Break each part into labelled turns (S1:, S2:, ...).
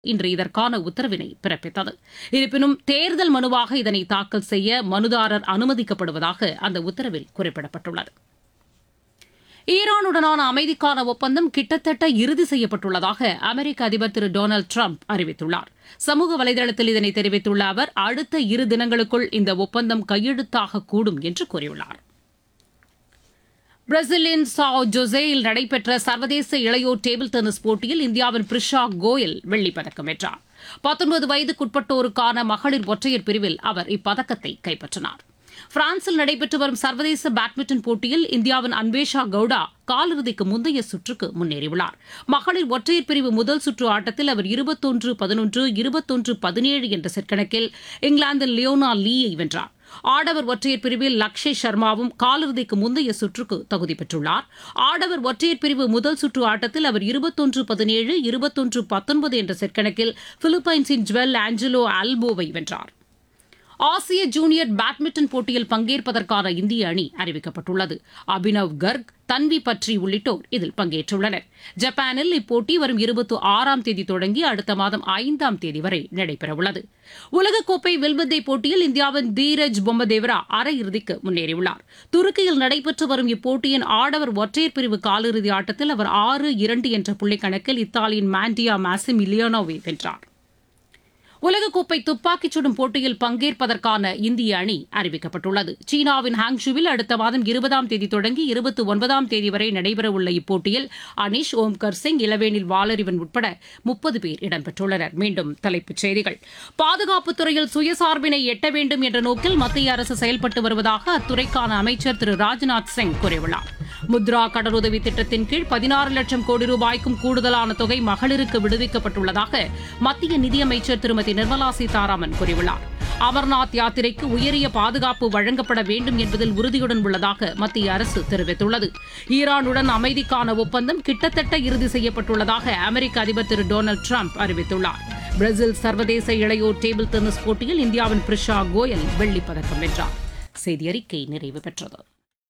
S1: இன்று இதற்கான உத்தரவினை பிறப்பித்தது இருப்பினும் தேர்தல் மனுவாக இதனை தாக்கல் செய்ய மனுதாரர் அனுமதிக்கப்படுவதாக அந்த உத்தரவில் குறிப்பிடப்பட்டுள்ளது ஈரானுடனான அமைதிக்கான ஒப்பந்தம் கிட்டத்தட்ட இறுதி செய்யப்பட்டுள்ளதாக அமெரிக்க அதிபர் திரு டொனால்டு டிரம்ப் அறிவித்துள்ளார் சமூக வலைதளத்தில் இதனை தெரிவித்துள்ள அவர் அடுத்த இரு தினங்களுக்குள் இந்த ஒப்பந்தம் கையெழுத்தாகக்கூடும் என்று கூறியுள்ளார் பிரேசிலின் சாவ் ஜோசேயில் நடைபெற்ற சர்வதேச இளையோர் டேபிள் டென்னிஸ் போட்டியில் இந்தியாவின் பிரிஷா கோயல் வெள்ளிப் பதக்கம் வென்றார் பத்தொன்பது வயதுக்குட்பட்டோருக்கான மகளிர் ஒற்றையர் பிரிவில் அவர் இப்பதக்கத்தை கைப்பற்றினார் பிரான்சில் நடைபெற்று வரும் சர்வதேச பேட்மிண்டன் போட்டியில் இந்தியாவின் அன்வேஷா கவுடா காலிறுதிக்கு முந்தைய சுற்றுக்கு முன்னேறியுள்ளார் மகளிர் ஒற்றையர் பிரிவு முதல் சுற்று ஆட்டத்தில் அவர் இருபத்தொன்று பதினொன்று இருபத்தொன்று பதினேழு என்ற செட் கணக்கில் இங்கிலாந்தின் லியோனா லீயை வென்றார் ஆடவர் ஒற்றையர் பிரிவில் லக்ஷய் சர்மாவும் காலிறுதிக்கு முந்தைய சுற்றுக்கு தகுதி பெற்றுள்ளார் ஆடவர் ஒற்றையர் பிரிவு முதல் சுற்று ஆட்டத்தில் அவர் இருபத்தொன்று பதினேழு இருபத்தொன்று பத்தொன்பது என்ற செட் கணக்கில் பிலிப்பைன்ஸின் ஜுவல் ஆஞ்சலோ ஆல்போவை வென்றார் ஆசிய ஜூனியர் பேட்மிண்டன் போட்டியில் பங்கேற்பதற்கான இந்திய அணி அறிவிக்கப்பட்டுள்ளது அபினவ் கர்க் தன்வி பட்ரி உள்ளிட்டோர் இதில் பங்கேற்றுள்ளனர் ஜப்பானில் இப்போட்டி வரும் இருபத்தி ஆறாம் தேதி தொடங்கி அடுத்த மாதம் ஐந்தாம் தேதி வரை நடைபெறவுள்ளது உலகக்கோப்பை வில்வித்தை போட்டியில் இந்தியாவின் தீரஜ் பொம்மதேவரா அரையிறுதிக்கு முன்னேறியுள்ளார் துருக்கியில் நடைபெற்று வரும் இப்போட்டியின் ஆடவர் ஒற்றையர் பிரிவு காலிறுதி ஆட்டத்தில் அவர் ஆறு இரண்டு என்ற புள்ளிக்கணக்கில் இத்தாலியின் மாண்டியா மாசிமிலியானோவை வென்றார் உலகக்கோப்பை துப்பாக்கிச் சுடும் போட்டியில் பங்கேற்பதற்கான இந்திய அணி அறிவிக்கப்பட்டுள்ளது சீனாவின் ஹாங்ஷுவில் அடுத்த மாதம் இருபதாம் தேதி தொடங்கி இருபத்தி ஒன்பதாம் தேதி வரை நடைபெறவுள்ள இப்போட்டியில் அனிஷ் ஓம்கர் சிங் இளவேனில் வாலறிவன் உட்பட முப்பது பேர் இடம்பெற்றுள்ளனர் மீண்டும் தலைப்புச் செய்திகள் பாதுகாப்புத் துறையில் சுயசார்பினை எட்ட வேண்டும் என்ற நோக்கில் மத்திய அரசு செயல்பட்டு வருவதாக அத்துறைக்கான அமைச்சர் திரு ராஜ்நாத் சிங் கூறியுள்ளார் முத்ரா கடனுதவி திட்டத்தின் கீழ் பதினாறு லட்சம் கோடி ரூபாய்க்கும் கூடுதலான தொகை மகளிருக்கு விடுவிக்கப்பட்டுள்ளதாக மத்திய நிதியமைச்சர் திருமதி நிர்மலா சீதாராமன் கூறியுள்ளார் அமர்நாத் யாத்திரைக்கு உயரிய பாதுகாப்பு வழங்கப்பட வேண்டும் என்பதில் உறுதியுடன் உள்ளதாக மத்திய அரசு தெரிவித்துள்ளது ஈரானுடன் அமைதிக்கான ஒப்பந்தம் கிட்டத்தட்ட இறுதி செய்யப்பட்டுள்ளதாக அமெரிக்க அதிபர் திரு டொனால்டு டிரம்ப் அறிவித்துள்ளார் பிரேசில் சர்வதேச இளையோர் டேபிள் டென்னிஸ் போட்டியில் இந்தியாவின் பிரிஷா கோயல் வெள்ளிப் பதக்கம் வென்றார் செய்தி அறிக்கை நிறைவு பெற்றது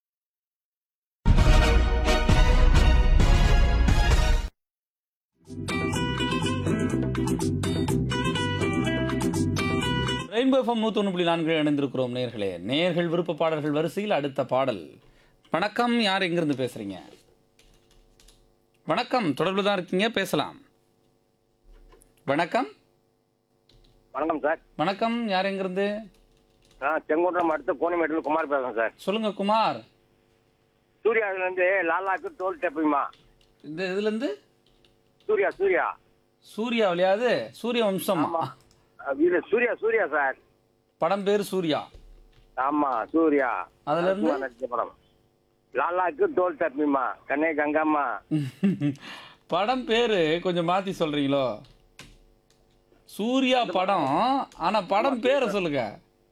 S2: ரெயின்போ எஃப்எம் நூற்றி புள்ளி நான்கு இணைந்திருக்கிறோம் நேர்களே நேர்கள் விருப்ப பாடல்கள் வரிசையில் அடுத்த பாடல் வணக்கம் யார் எங்கிருந்து பேசுறீங்க வணக்கம் தொடர்பு தான் இருக்கீங்க பேசலாம் வணக்கம்
S3: வணக்கம் சார்
S2: வணக்கம் யார் எங்கிருந்து
S3: நான் செங்கோட்டம் அடுத்த கோணிமேட்டில் குமார் பேசுறேன் சார்
S2: சொல்லுங்க குமார்
S3: சூர்யாவிலேருந்து லாலாக்கு டோல் டேப்புமா
S2: இந்த இதுலேருந்து
S3: சூர்யா சூர்யா
S2: சூர்யா விளையாது சூரிய வம்சமா
S3: ஆமா இது சூர்யா சூர்யா சார்
S2: படம் பேர் சூர்யா
S3: ஆமா சூர்யா
S2: அதுல இருந்து?
S3: சும்மா நடிச்ச படம் லாலாக்கு டோல் டேப்புமா கண்ணே கங்கம்மா
S2: படம் பேரு கொஞ்சம் மாத்தி சொல்றீங்களோ சூர்யா படம் ஆனா படம் பேரை சொல்லுங்க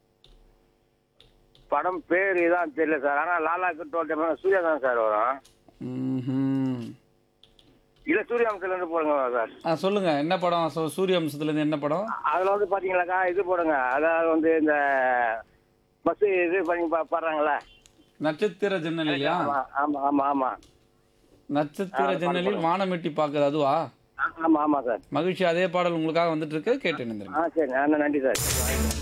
S3: படம் பேர் இதான் தெரியல சார் ஆனா லாலாக்கு டோல் டேப்புமா சூர்யா தான் சார் வரும்
S2: ம்ஹும்.
S3: இல்ல சூர்யாம்சத்துல இருந்து போடுங்க சார்
S2: ஆ சொல்லுங்க என்ன படம் சு- சூரிய வம்சத்துல இருந்து என்ன படம்
S3: அதுல வந்து பாத்தீங்களாக்கா இது போடுங்க அதாவது வந்து இந்த பஸ் இது பண்ணி பா- பாடுறாங்கல்ல
S2: நட்சத்திர ஜன்னல் இல்லையா
S3: ஆமா ஆமா ஆமா ஆமா
S2: நட்சத்திர ஜன்னலில் வானமெட்டி பார்க்குது அதுவா
S3: ஆமா ஆமா சார்
S2: மகிழ்ச்சி அதே பாடல் உங்களுக்காக வந்துட்டு இருக்கு கேட்டு நினைந்திருங்க
S3: ஆ சரி நன்றி சார்